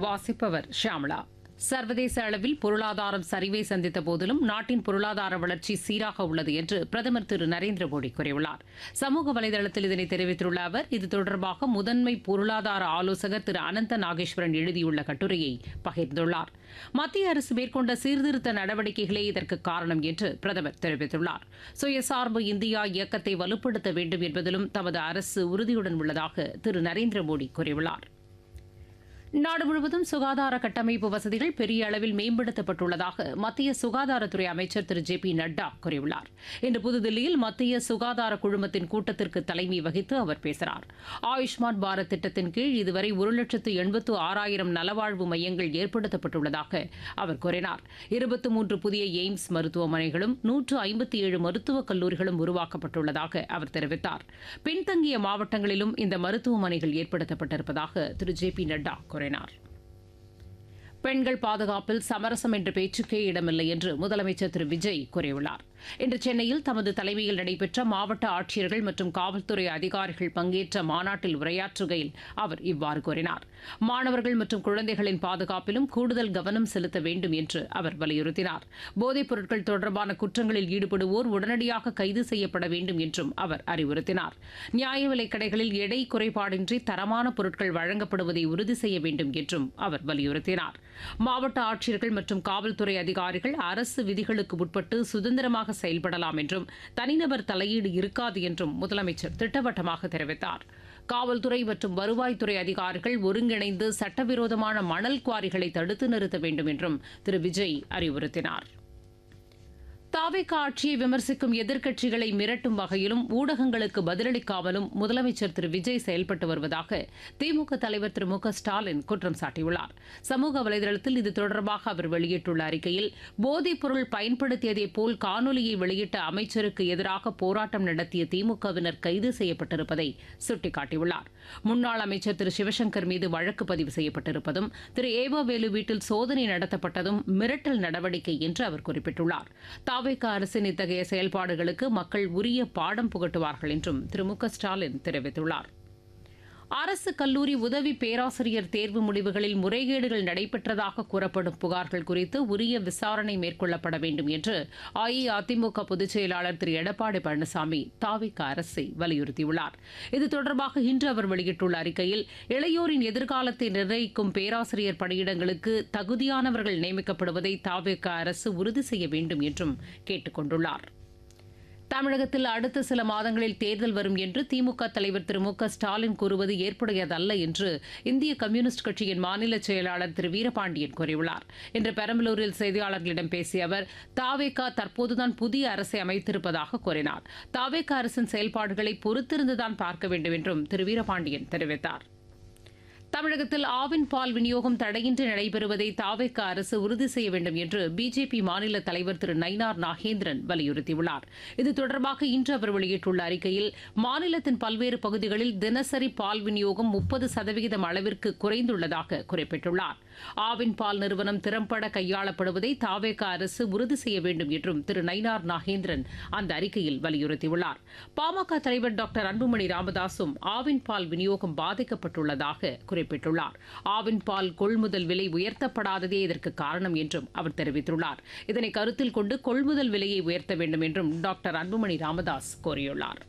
வாசிப்பவர் ஷியாமளா சர்வதேச அளவில் பொருளாதாரம் சரிவை சந்தித்த போதிலும் நாட்டின் பொருளாதார வளர்ச்சி சீராக உள்ளது என்று பிரதமர் திரு நரேந்திர மோடி கூறியுள்ளார் சமூக வலைதளத்தில் இதனை தெரிவித்துள்ள அவர் இது தொடர்பாக முதன்மை பொருளாதார ஆலோசகர் திரு அனந்த நாகேஸ்வரன் எழுதியுள்ள கட்டுரையை பகிர்ந்துள்ளார் மத்திய அரசு மேற்கொண்ட சீர்திருத்த நடவடிக்கைகளே இதற்கு காரணம் என்று பிரதமர் தெரிவித்துள்ளார் சுயசார்பு இந்தியா இயக்கத்தை வலுப்படுத்த வேண்டும் என்பதிலும் தமது அரசு உறுதியுடன் உள்ளதாக திரு நரேந்திர மோடி கூறியுள்ளார் நாடு முழுவதும் சுகாதார கட்டமைப்பு வசதிகள் பெரிய அளவில் மேம்படுத்தப்பட்டுள்ளதாக மத்திய சுகாதாரத்துறை அமைச்சர் திரு ஜே பி நட்டா கூறியுள்ளார் இன்று புதுதில்லியில் மத்திய சுகாதார குழுமத்தின் கூட்டத்திற்கு தலைமை வகித்து அவர் பேசினார் ஆயுஷ்மான் பாரத் திட்டத்தின் கீழ் இதுவரை ஒரு லட்சத்து எண்பத்து ஆறாயிரம் நலவாழ்வு மையங்கள் ஏற்படுத்தப்பட்டுள்ளதாக அவர் கூறினார் இருபத்தி மூன்று புதிய எய்ம்ஸ் மருத்துவமனைகளும் நூற்று ஐம்பத்தி ஏழு மருத்துவக் கல்லூரிகளும் உருவாக்கப்பட்டுள்ளதாக அவர் தெரிவித்தார் பின்தங்கிய மாவட்டங்களிலும் இந்த மருத்துவமனைகள் ஏற்படுத்தப்பட்டிருப்பதாக திரு ஜே பி நட்டா கூறினார் பெண்கள் பாதுகாப்பில் சமரசம் என்ற பேச்சுக்கே இடமில்லை என்று முதலமைச்சர் திரு விஜய் கூறியுள்ளார் இன்று சென்னையில் தமது தலைமையில் நடைபெற்ற மாவட்ட ஆட்சியர்கள் மற்றும் காவல்துறை அதிகாரிகள் பங்கேற்ற மாநாட்டில் உரையாற்றுகையில் அவர் இவ்வாறு கூறினார் மாணவர்கள் மற்றும் குழந்தைகளின் பாதுகாப்பிலும் கூடுதல் கவனம் செலுத்த வேண்டும் என்று அவர் வலியுறுத்தினார் போதைப் பொருட்கள் தொடர்பான குற்றங்களில் ஈடுபடுவோர் உடனடியாக கைது செய்யப்பட வேண்டும் என்றும் அவர் அறிவுறுத்தினார் நியாய விலைக் கடைகளில் எடை குறைபாடின்றி தரமான பொருட்கள் வழங்கப்படுவதை உறுதி செய்ய வேண்டும் என்றும் அவர் வலியுறுத்தினார் மாவட்ட ஆட்சியர்கள் மற்றும் காவல்துறை அதிகாரிகள் அரசு விதிகளுக்கு உட்பட்டு சுதந்திரமாக செயல்படலாம் என்றும் தனிநபர் தலையீடு இருக்காது என்றும் முதலமைச்சர் திட்டவட்டமாக தெரிவித்தார் காவல்துறை மற்றும் வருவாய்த்துறை அதிகாரிகள் ஒருங்கிணைந்து சட்டவிரோதமான மணல் குவாரிகளை தடுத்து நிறுத்த வேண்டும் என்றும் திரு விஜய் அறிவுறுத்தினார் தாவேக ஆட்சியை விமர்சிக்கும் எதிர்க்கட்சிகளை மிரட்டும் வகையிலும் ஊடகங்களுக்கு பதிலளிக்காமலும் முதலமைச்சர் திரு விஜய் செயல்பட்டு வருவதாக திமுக தலைவர் திரு மு க ஸ்டாலின் குற்றம் சாட்டியுள்ளார் சமூக வலைதளத்தில் இது தொடர்பாக அவர் வெளியிட்டுள்ள அறிக்கையில் போதைப் பொருள் பயன்படுத்தியதை போல் காணொலியை வெளியிட்ட அமைச்சருக்கு எதிராக போராட்டம் நடத்திய திமுகவினர் கைது செய்யப்பட்டிருப்பதை சுட்டிக்காட்டியுள்ளார் முன்னாள் அமைச்சர் திரு சிவசங்கர் மீது வழக்கு பதிவு செய்யப்பட்டிருப்பதும் திரு ஏவவேலு வீட்டில் சோதனை நடத்தப்பட்டதும் மிரட்டல் நடவடிக்கை என்று அவர் குறிப்பிட்டுள்ளார் தாவேக அரசின் இத்தகைய செயல்பாடுகளுக்கு மக்கள் உரிய பாடம் புகட்டுவார்கள் என்றும் திரு மு க ஸ்டாலின் தெரிவித்துள்ளார் அரசு கல்லூரி உதவி பேராசிரியர் தேர்வு முடிவுகளில் முறைகேடுகள் நடைபெற்றதாக கூறப்படும் புகார்கள் குறித்து உரிய விசாரணை மேற்கொள்ளப்பட வேண்டும் என்று அஇஅதிமுக பொதுச் செயலாளர் திரு எடப்பாடி பழனிசாமி தாவிக அரசை வலியுறுத்தியுள்ளார் இது தொடர்பாக இன்று அவர் வெளியிட்டுள்ள அறிக்கையில் இளையோரின் எதிர்காலத்தை நிர்ணயிக்கும் பேராசிரியர் பணியிடங்களுக்கு தகுதியானவர்கள் நியமிக்கப்படுவதை தாவிக அரசு உறுதி செய்ய வேண்டும் என்றும் கேட்டுக் கொண்டுள்ளார் தமிழகத்தில் அடுத்த சில மாதங்களில் தேர்தல் வரும் என்று திமுக தலைவர் திரு மு க ஸ்டாலின் கூறுவது ஏற்புடையதல்ல என்று இந்திய கம்யூனிஸ்ட் கட்சியின் மாநில செயலாளர் திரு வீரபாண்டியன் கூறியுள்ளார் இன்று பெரம்பலூரில் செய்தியாளர்களிடம் பேசிய அவர் தாவேகா தற்போதுதான் புதிய அரசை அமைத்திருப்பதாக கூறினார் தாவேகா அரசின் செயல்பாடுகளை பொறுத்திருந்துதான் பார்க்க வேண்டும் என்றும் திரு வீரபாண்டியன் தெரிவித்தார் தமிழகத்தில் ஆவின் பால் விநியோகம் தடையின்றி நடைபெறுவதை தாவேக்க அரசு உறுதி செய்ய வேண்டும் என்று பிஜேபி மாநில தலைவர் திரு நயினார் நாகேந்திரன் வலியுறுத்தியுள்ளார் இது தொடர்பாக இன்று அவர் வெளியிட்டுள்ள அறிக்கையில் மாநிலத்தின் பல்வேறு பகுதிகளில் தினசரி பால் விநியோகம் முப்பது சதவிகிதம் அளவிற்கு குறைந்துள்ளதாக குறிப்பிட்டுள்ளார் ஆவின் பால் நிறுவனம் திறம்பட கையாளப்படுவதை தாவேக்க அரசு உறுதி செய்ய வேண்டும் என்றும் திரு நயினார் நாகேந்திரன் அந்த அறிக்கையில் வலியுறுத்தியுள்ளார் பாமக தலைவர் டாக்டர் அன்புமணி ராமதாசும் ஆவின் பால் விநியோகம் பாதிக்கப்பட்டுள்ளதாக குறிப்பிட்டுள்ளார் ஆவின் பால் கொள்முதல் விலை உயர்த்தப்படாததே இதற்கு காரணம் என்றும் அவர் தெரிவித்துள்ளார் இதனை கருத்தில் கொண்டு கொள்முதல் விலையை உயர்த்த வேண்டும் என்றும் டாக்டர் அன்புமணி ராமதாஸ் கோரியுள்ளார்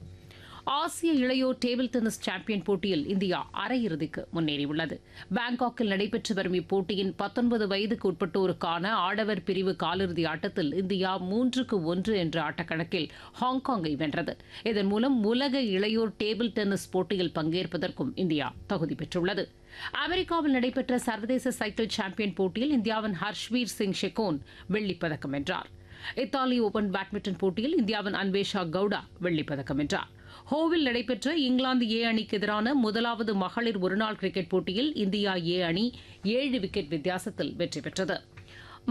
ஆசிய இளையோர் டேபிள் டென்னிஸ் சாம்பியன் போட்டியில் இந்தியா அரையிறுதிக்கு முன்னேறியுள்ளது பாங்காக்கில் நடைபெற்று வரும் இப்போட்டியின் பத்தொன்பது வயதுக்கு உட்பட்டோருக்கான ஆடவர் பிரிவு காலிறுதி ஆட்டத்தில் இந்தியா மூன்றுக்கு ஒன்று என்ற ஆட்டக்கணக்கில் ஹாங்காங்கை வென்றது இதன் மூலம் உலக இளையோர் டேபிள் டென்னிஸ் போட்டியில் பங்கேற்பதற்கும் இந்தியா தகுதி பெற்றுள்ளது அமெரிக்காவில் நடைபெற்ற சர்வதேச சைக்கிள் சாம்பியன் போட்டியில் இந்தியாவின் ஹர்ஷ்வீர் சிங் ஷெகோன் வெள்ளிப்பதக்கம் வென்றார் இத்தாலி ஓபன் பேட்மிண்டன் போட்டியில் இந்தியாவின் அன்வேஷா கவுடா வெள்ளிப்பதக்கம் வென்றார் ஹோவில் நடைபெற்ற இங்கிலாந்து ஏ அணிக்கு எதிரான முதலாவது மகளிர் ஒருநாள் கிரிக்கெட் போட்டியில் இந்தியா ஏ அணி ஏழு விக்கெட் வித்தியாசத்தில் வெற்றி பெற்றது